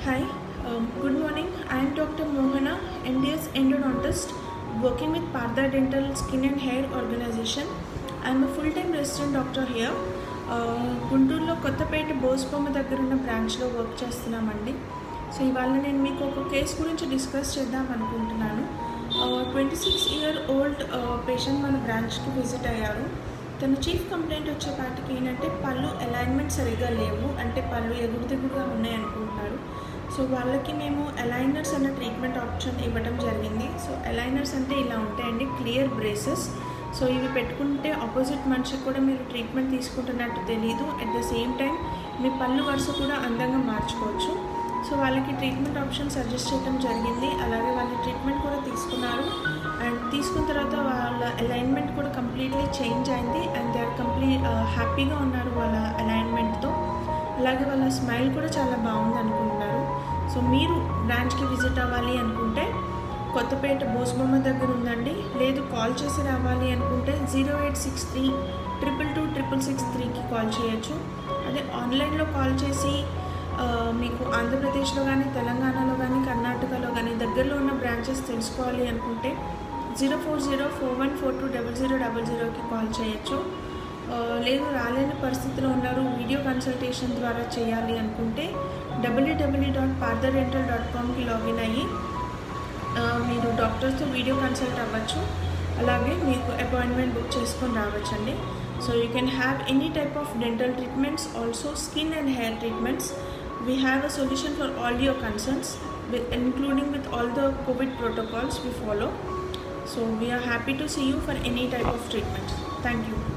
Hi, um, good morning. I am Dr. Mohana, MDS endodontist, working with Partha Dental Skin and Hair Organization. I am a full-time resident doctor here. Uh, గుంటూరులో కొత్తపేట బోస్బొమ్మ దగ్గర ఉన్న బ్రాంచ్లో work చేస్తున్నామండి so ఇవాళ నేను మీకు ఒక case గురించి డిస్కస్ చేద్దాం అనుకుంటున్నాను twenty six year old patient మన బ్రాంచ్కి విజిట్ అయ్యారు తన చీఫ్ కంప్లైంట్ వచ్చేపాటికి ఏంటంటే పళ్ళు అలైన్మెంట్ సరిగ్గా లేవు అంటే పళ్ళు ఎగుడు దిగుడుగా ఉన్నాయి అనుకుంటున్నారు సో వాళ్ళకి మేము అలైనర్స్ అన్న ట్రీట్మెంట్ ఆప్షన్ ఇవ్వడం జరిగింది సో అలైనర్స్ అంటే ఇలా ఉంటాయండి క్లియర్ బ్రేసెస్ సో ఇవి పెట్టుకుంటే ఆపోజిట్ మనిషికి కూడా మీరు ట్రీట్మెంట్ తీసుకుంటున్నట్టు తెలియదు అట్ ద సేమ్ టైం మీ పళ్ళు వరుస కూడా అందంగా మార్చుకోవచ్చు సో వాళ్ళకి ట్రీట్మెంట్ ఆప్షన్ సజెస్ట్ చేయడం జరిగింది అలాగే వాళ్ళు ట్రీట్మెంట్ కూడా తీసుకున్నారు అండ్ తీసుకున్న తర్వాత వాళ్ళ అలైన్మెంట్ కూడా కంప్లీట్లీ చేంజ్ అయింది అండ్ దే ఆర్ కంప్లీట్ హ్యాపీగా ఉన్నారు వాళ్ళ అలైన్మెంట్తో అలాగే వాళ్ళ స్మైల్ కూడా చాలా బాగుంది అనుకుంటున్నారు సో మీరు బ్రాంచ్కి విజిట్ అవ్వాలి అనుకుంటే కొత్తపేట బోస్బొమ్మ దగ్గర ఉందండి లేదు కాల్ చేసి రావాలి అనుకుంటే zero eight six three triple two triple six త్రీకి కాల్ చేయొచ్చు అదే ఆన్లైన్లో కాల్ చేసి ఆ, మీకు ఆంధ్రప్రదేశ్లో కానీ తెలంగాణలో కానీ కర్ణాటకలో కానీ దగ్గరలో ఉన్న బ్రాంచెస్ తెలుసుకోవాలి అనుకుంటే zero four zero four one four two double zero double జీరోకి కాల్ చేయొచ్చు ఆ, లేదు రాలేని పరిస్థితిలో ఉన్నారు వీడియో కన్సల్టేషన్ ద్వారా చేయాలి అనుకుంటే డబ్ల్యూడబ్ల్యూ డాట్ పార్థర్ డెంటల్ డాట్ కామ్కి లాగిన్ అయ్యి ఆ, మీరు డాక్టర్స్తో వీడియో కన్సల్ట్ అవ్వచ్చు అలాగే మీకు అపాయింట్మెంట్ బుక్ చేసుకొని రావచ్చండి so you can have any type of dental treatments also skin and hair treatments we have a solution for all your concerns including with all the COVID protocols we follow. So we are happy to see you for any type of treatment. Thank you.